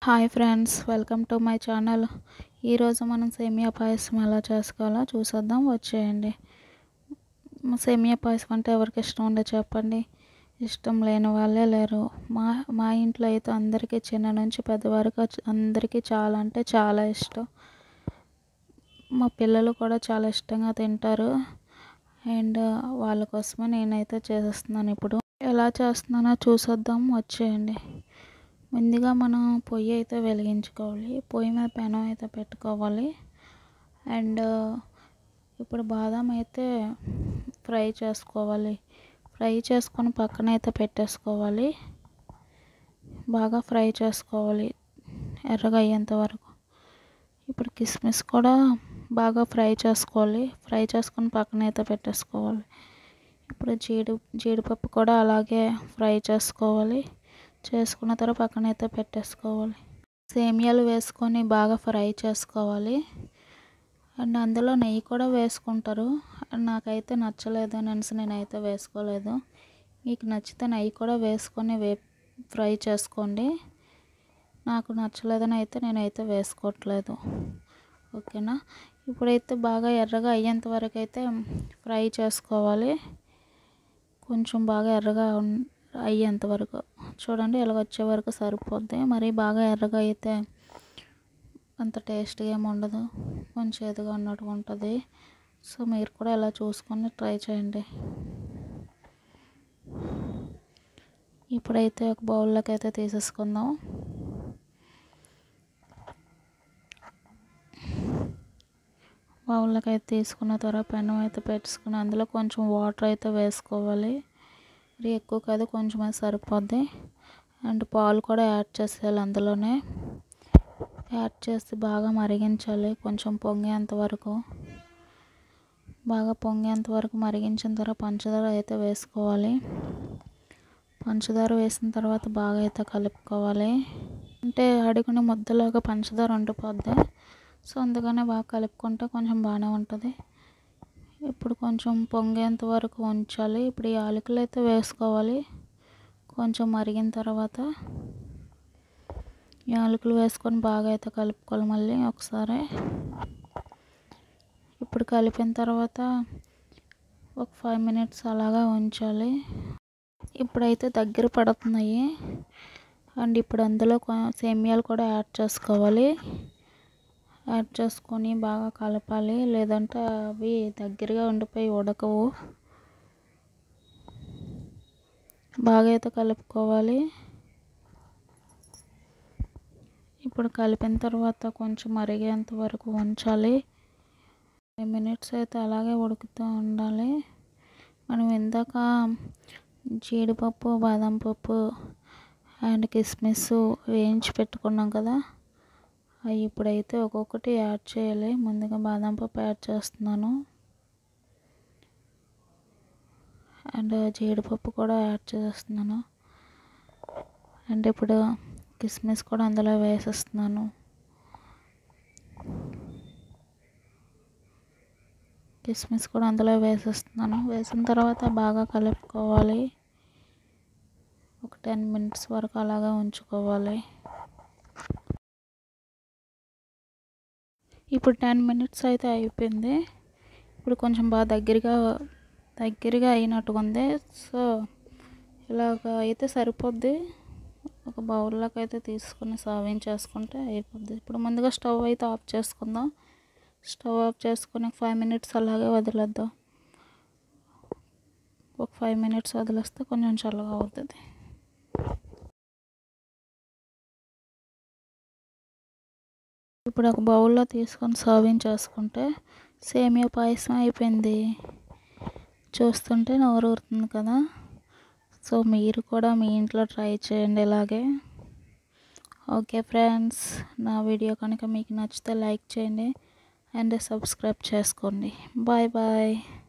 hi friends welcome to my channel ఈరోజు మనం సేమియా పాయసం ఎలా చేసుకోవాలో చూసేద్దాం వచ్చేయండి సేమియా పాయసం అంటే ఎవరికి ఇష్టం ఉండదు చెప్పండి ఇష్టం లేని వాళ్ళే లేరు మా మా ఇంట్లో అయితే అందరికీ చిన్న నుంచి పెద్ద వరకు అందరికీ చాలా అంటే చాలా ఇష్టం మా పిల్లలు కూడా చాలా ఇష్టంగా తింటారు అండ్ వాళ్ళ కోసమే నేనైతే చేసేస్తున్నాను ఇప్పుడు ఎలా చేస్తున్నానో చూసేద్దాం వచ్చేయండి ముందుగా మనం పొయ్యి అయితే వెలిగించుకోవాలి పొయ్యి మీద పెనం అయితే పెట్టుకోవాలి అండ్ ఇప్పుడు బాదం అయితే ఫ్రై చేసుకోవాలి ఫ్రై చేసుకొని పక్కన అయితే పెట్టేసుకోవాలి బాగా ఫ్రై చేసుకోవాలి ఎర్రగా అయ్యేంత వరకు ఇప్పుడు కిస్మిస్ కూడా బాగా ఫ్రై చేసుకోవాలి ఫ్రై చేసుకొని పక్కన అయితే పెట్టేసుకోవాలి ఇప్పుడు జీడి జీడిపప్పు కూడా అలాగే ఫ్రై చేసుకోవాలి చేసుకున్న తర్వాత పక్కన అయితే పెట్టేసుకోవాలి సేమియాలు వేసుకొని బాగా ఫ్రై చేసుకోవాలి అండ్ అందులో నెయ్యి కూడా వేసుకుంటారు నాకైతే నచ్చలేదు అనేసి నేనైతే వేసుకోలేదు మీకు నచ్చితే నెయ్యి కూడా వేసుకొని వే ఫ్రై చేసుకోండి నాకు నచ్చలేదని అయితే నేనైతే వేసుకోవట్లేదు ఓకేనా ఇప్పుడైతే బాగా ఎర్రగా అయ్యేంత వరకు అయితే ఫ్రై చేసుకోవాలి కొంచెం బాగా ఎర్రగా అయ్యేంత వరకు చూడండి ఇలా వచ్చే వరకు సరిపోద్ది మరి బాగా ఎర్రగా అయితే అంత టేస్ట్గా ఏమి ఉండదు కొంచెం ఎదుగా ఉన్నట్టుగా ఉంటుంది సో మీరు కూడా ఇలా చూసుకొని ట్రై చేయండి ఇప్పుడైతే ఒక బౌల్లోకి అయితే తీసేసుకుందాం బౌల్లోకి అయితే తీసుకున్న తర్వాత పెనం అయితే పెట్టుకుని అందులో కొంచెం వాటర్ అయితే వేసుకోవాలి మరి ఎక్కువ కాదు కొంచెం సరిపోద్ది అండ్ పాలు కూడా యాడ్ చేసేయాలి అందులోనే యాడ్ చేసి బాగా మరిగించాలి కొంచెం పొంగేంత వరకు బాగా పొంగేంత వరకు మరిగించిన తర్వాత పంచదార అయితే వేసుకోవాలి పంచదార వేసిన తర్వాత బాగా అయితే కలుపుకోవాలి అంటే అడుగుని ముద్దలాగా పంచదార ఉండిపోద్ది సో అందుకనే బాగా కలుపుకుంటే కొంచెం బాగానే ఉంటుంది ఇప్పుడు కొంచెం పొంగేంత వరకు ఉంచాలి ఇప్పుడు ఈ యాలకులు అయితే వేసుకోవాలి కొంచెం మరిగిన తర్వాత యాలకులు వేసుకొని బాగా అయితే కలుపుకోవాలి మళ్ళీ ఒకసారి ఇప్పుడు కలిపిన తర్వాత ఒక ఫైవ్ మినిట్స్ అలాగా ఉంచాలి ఇప్పుడైతే దగ్గర పడుతున్నాయి అండ్ ఇప్పుడు అందులో సేమియాలు కూడా యాడ్ చేసుకోవాలి యాడ్ చేసుకొని బాగా కలపాలి లేదంటే అవి దగ్గరగా ఉండిపోయి ఉడకవు బాగా అయితే కలుపుకోవాలి ఇప్పుడు కలిపిన తర్వాత కొంచెం మరిగేంత వరకు ఉంచాలి ఫైవ్ మినిట్స్ అయితే అలాగే ఉడుకుతూ ఉండాలి మనం ఇందాక జీడిపప్పు బాదం పప్పు అండ్ కిస్మిస్ వేయించి పెట్టుకున్నాం కదా అవి ఇప్పుడైతే ఒక్కొక్కటి యాడ్ చేయాలి ముందుగా బాదం పప్పు యాడ్ చేస్తున్నాను అండ్ జీడిపప్పు కూడా యాడ్ చేస్తున్నాను అండ్ ఇప్పుడు కిస్మిస్ కూడా అందులో వేసేస్తున్నాను కిస్మిస్ కూడా అందులో వేసేస్తున్నాను వేసిన తర్వాత బాగా కలుపుకోవాలి ఒక టెన్ మినిట్స్ వరకు అలాగే ఉంచుకోవాలి ఇప్పుడు టెన్ మినిట్స్ అయితే అయిపోయింది ఇప్పుడు కొంచెం బాగా దగ్గరగా దగ్గరగా అయినట్టుగా ఉంది సో ఇలాగ అయితే సరిపోద్ది ఒక బౌల్లోకి అయితే తీసుకుని సర్వింగ్ చేసుకుంటే అయిపోద్ది ఇప్పుడు ముందుగా స్టవ్ అయితే ఆఫ్ చేసుకుందాం స్టవ్ ఆఫ్ చేసుకుని ఫైవ్ మినిట్స్ అలాగే వదిలేద్దాం ఒక ఫైవ్ మినిట్స్ వదిలేస్తే కొంచెం చల్లగా అవుతుంది ఇప్పుడు ఒక బౌల్లో తీసుకొని సర్వింగ్ చేసుకుంటే సేమియా పాయసం అయిపోయింది చూస్తుంటే నోరు ఊరుతుంది కదా సో మీరు కూడా మీ ఇంట్లో ట్రై చేయండి ఇలాగే ఓకే ఫ్రెండ్స్ నా వీడియో కనుక మీకు నచ్చితే లైక్ చేయండి అండ్ సబ్స్క్రైబ్ చేసుకోండి బాయ్ బాయ్